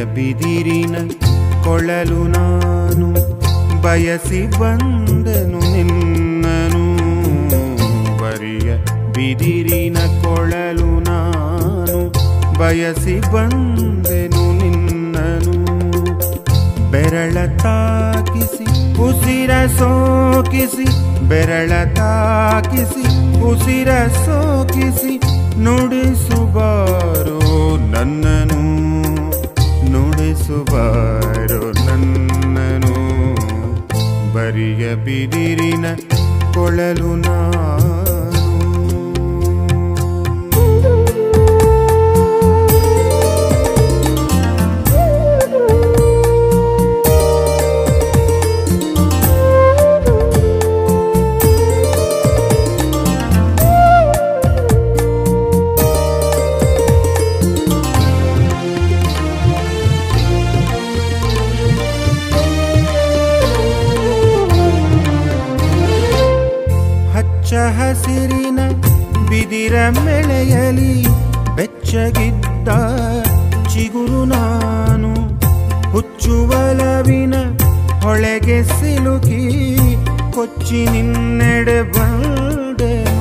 ಬಿದಿರಿನ ಕೊಳಲು ನಾನು ಬಯಸಿ ಬಂದನು ನಿನ್ನನು ಬರಿಯ ಬಿದಿರಿನ ಕೊಳಲು ನಾನು ಬಯಸಿ ಬಂದೆನು ನಿನ್ನನು ಬೆರಳ ತಾಕಿಸಿ ಉಸಿರ ಸೋಕಿಸಿ ಬೆರಳ ತಾಕಿಸಿ ಉಸಿರ ಸೋಕಿಸಿ ನುಡಿಸುಬಾರೋ ನನ್ನನು ನುಡಿಸುಬಾರೋ ನನ್ನನು ಬರಿಯ ಬಿದಿರಿನ ಕೊಳಲು ನಾನು ಹಚ್ಚ ಹಸಿರಿನ ಬಿದಿರ ಮೆಳೆಯಲಿ ಬೆಚ್ಚಗಿದ್ದ ಚಿಗುರು ನಾನು ಹುಚ್ಚುವಲವಿನ ಹೊಳೆಗೆ ಸಿಲುಕಿ ಕೊಚ್ಚಿ ನಿನ್ನೆಡೆ ಬಂದೆನು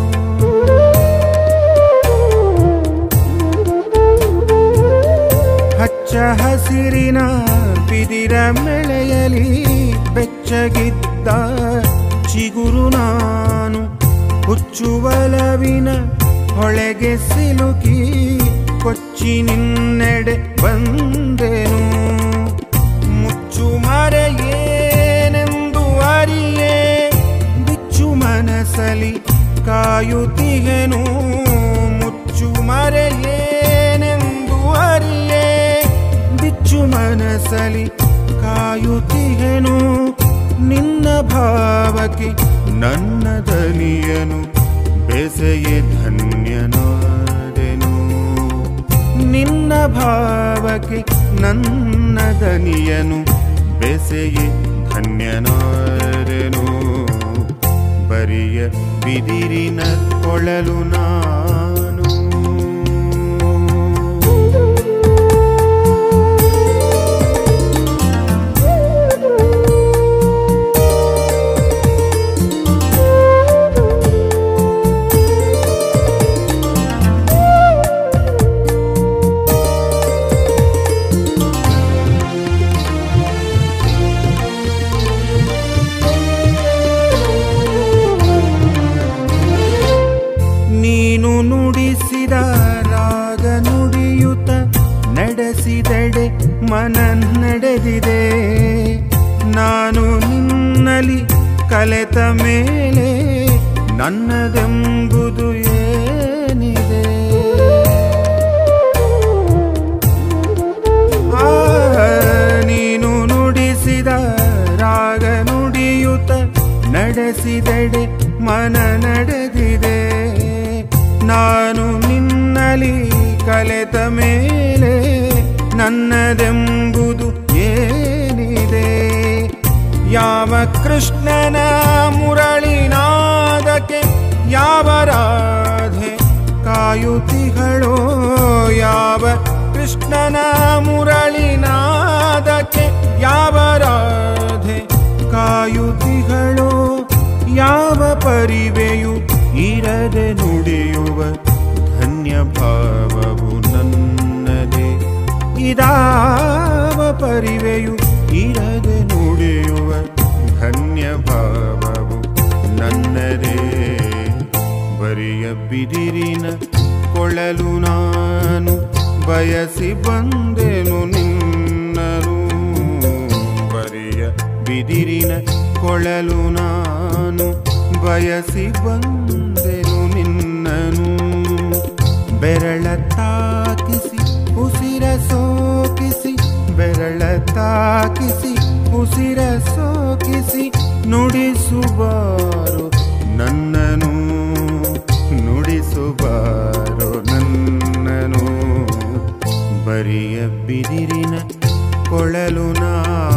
ಹಚ್ಚ ಹಸಿರಿನ ಬಿದಿರ ಮೆಳೆಯಲಿ ಬೆಚ್ಚಗಿದ್ದ ಚಿಗುರು ನಾನು ಹುಚ್ಚುವಲವಿನ ಹೊಳೆಗೆ ಸಿಲುಕಿ ಕೊಚ್ಚಿ ನಿನ್ನೆಡೆ ಬಂದೆನು ಮುಚ್ಚು ಮರೆಯೇನೆಂದು ಅರಿಯೇ ಬಿಚ್ಚು ಮನಸಲಿ ಕಾಯುತ್ತಿಗೆನು ಮುಚ್ಚು ಮರೆಯೇನೆಂದು ಅರಿಯೇ ಬಿಚ್ಚು ಮನಸಲಿ ಕಾಯುತ್ತಿಗೆನು ನಿನ್ನ ಭಾವಕ್ಕೆ ನನ್ನ ದನಿಯನು ಬೆಸೆಯೇ ಧನ್ಯನಾದೆನು ನಿನ್ನ ಭಾವಕ್ಕೆ ನನ್ನ ದನಿಯನು ಬೆಸೆಯೇ ಧನ್ಯನಾದೆನು ಬರಿಯ ಬಿದಿರಿನ ಕೊಳಲು ನಾನು ನೀನು ನುಡಿಸಿದ ರಾಗ ನುಡಿಯುತ್ತ ನಡೆಸಿದೆಡೆ ಮನ ನಡೆದಿದೆ ನಾನು ನಿನ್ನಲಿ ಕಲೆತ ಮೇಲೆ ನನ್ನದೆಂಬುದು ಏನಿದೆ ಆ, ನೀನು ನುಡಿಸಿದ ರಾಗ ನುಡಿಯುತ್ತ ನಡೆಸಿದೆಡೆ ಮನ ನಡೆದಿದೆ ನಾನು ನಿನ್ನಲಿ ಕಲೆತ ಮೇಲೆ ನನ್ನದೆಂಬುದು ಏನಿದೆ ಯಾವ ಕೃಷ್ಣನ ಮುರಳಿನಾದಕ್ಕೆ ಯಾವ ರಾಧೆ ಕಾಯುತಿಗಳೋ ಯಾವ ಕೃಷ್ಣನ ಮುರಳಿನಾದಕ್ಕೆ ಯಾವ ರಾಧೆ ಕಾಯುತಿಗಳೋ ಯಾವ ಪರಿವೆಯು ಇರದೆ ನುಡಿಯುವ ಧನ್ಯ ಭಾವವು ನನ್ನದೇ ಇದಾವ ಪರಿವೆಯು ಇರದೆ ನುಡಿಯುವ ಧನ್ಯ ಭಾವವು ನನ್ನದೇ ಬರಿಯ ಬಿದಿರಿನ ಕೊಳಲು ನಾನು ಬಯಸಿ ಬಂದೆನು ನಿನ್ನನು ಬರಿಯ ಬಿದಿರಿನ ಕೊಳಲು ನಾನು ಬಯಸಿ ಬಂದೆನು ನಿನ್ನನು ಬೆರಳ ತಾಕಿಸಿ ಉಸಿರ ಸೋಕಿಸಿ ಬೆರಳ ತಾಕಿಸಿ ಉಸಿರ ಸೋಕಿಸಿ ನುಡಿಸುಬಾರು ನನ್ನನು ನುಡಿಸುಬಾರು ನನ್ನನು ಬರಿಯ ಬಿದಿರಿನ ಕೊಳಲು ನಾ